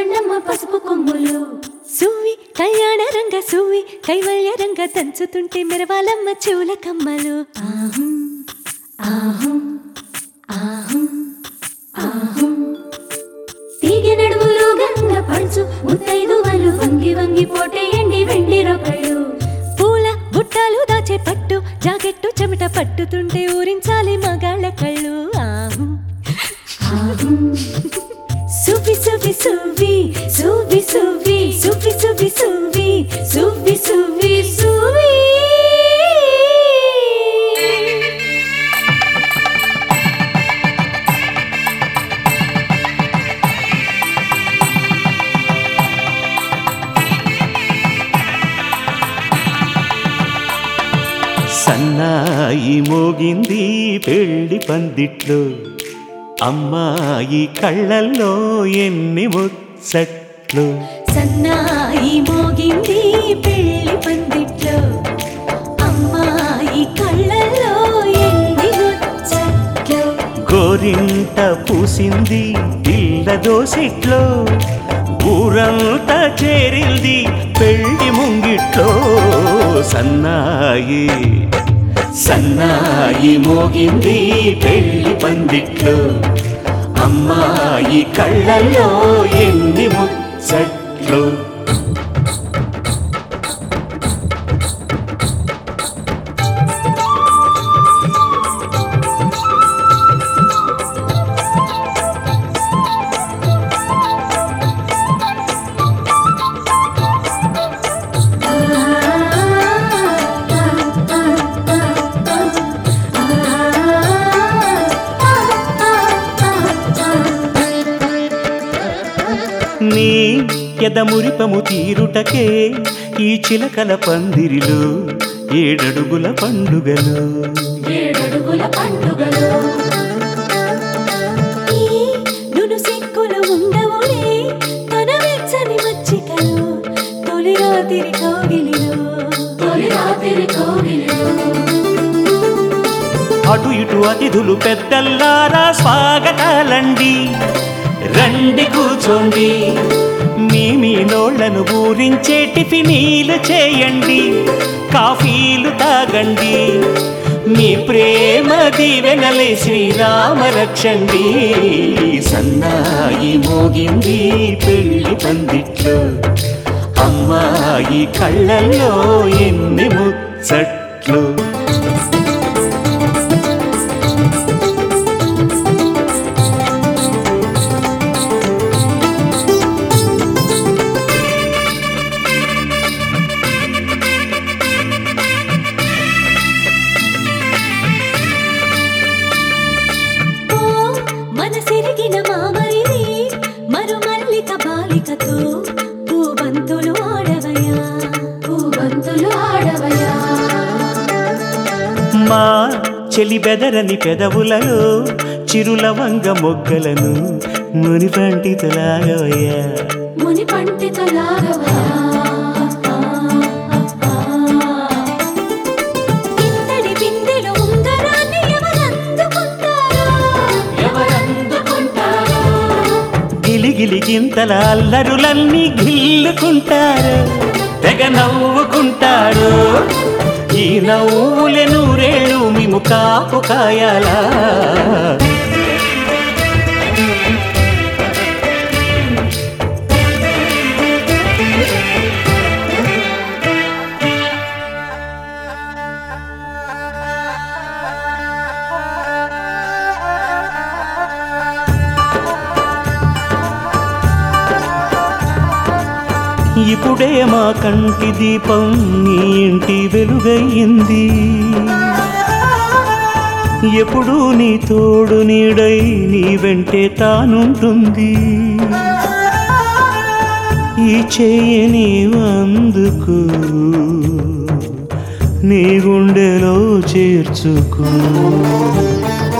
చండమ్మ పసుపు కొమ్ములు సువి కళ్యాణ రంగ సువి కైవల్య రంగ దంచుతుంటే మెరవాలమ్మ చెవుల కమ్మలు ఆహుం ఆహుం ఆహుం ఆహుం తీగె నడుములు గంగ పడుచు ముత్తైదువలు వంగి వంగి పోటేయండి వెండి రొకళ్ళు పూల బుట్టాలు దాచే పట్టు జాకెట్టు చెమట పట్టుతుంటే ఊరించాలి మగాళ్ళ కళ్ళు ఆహు ఆహు సువి సువి సువి సువి సువి సువి సువి సువి సువి సువి సువి సన్నాయి మోగింది పెళ్లి పందిట్లో అమ్మాయి కళ్ళల్లో ఎన్ని ముచ్చట్లు సన్నాయి మోగింది పెళ్లి పందిట్లో అమ్మాయి కళ్ళల్లో ఎన్ని ముచ్చట్లు గోరింట పూసింది పిల్ల దోసిట్లో ఊరంతా చేరింది పెళ్లి ముంగిట్లో సన్నాయి సన్నాయి మోగింది పెళ్లి పందిట్లో అమ్మాయి కళ్ళల్లో ఎన్ని ముచ్చట్లు నీ ఎదమురిపము తీరుటకే ఈ చిలకల పందిరిలో ఏడడుగుల పండుగలు ఏడడుగుల పండుగలు ఈ నును సిక్కులు ఉండవులే తన వెచ్చని మచ్చికలు తొలి రాత్రి కోగిలిలో తొలి రాత్రి కోగిలిలో అటు ఇటు అతిథులు పెద్దల్లారా స్వాగతాలండి రండి కూర్చోండి మీ మీ నోళ్లను ఊరించే టిఫినీలు చేయండి కాఫీలు తాగండి మీ ప్రేమ దీవెనలే శ్రీరామ రక్షండి సన్నాయి మోగింది పెళ్లి పందిట్లో అమ్మాయి కళ్ళల్లో ఎన్ని ముచ్చట్లు ఓ మనసిరిగిన మామరిది మరుమల్లిక బాలికతో పూబంతులు ఆడవయా పూబంతులు ఆడవయా మా చెలి బెదరని పెదవులలో చిరులవంగ మొగ్గలను మునిపంటి తొలాగవయ్యా ముని పంటితో లాగవయా ఇంతటి బిందెలో ఉంగరాన్ని ఎవరందుకుంటారో ఎవరందుకుంటారో గిలిగిలి గింతల అల్లరులన్నీ గిల్లుకుంటారు తెగ నవ్వుకుంటారు ఈ నవ్వులే నూరేళ్ళు మేము కాపు కాయాలా ఇప్పుడే మా కంటి దీపం నీ ఇంటి వెలుగయ్యింది ఎప్పుడు నీ తోడు నీడై నీ వెంటే తానుంటుంది ఈ చేయి నీవు అందుకు నీ గుండెలో చేర్చుకో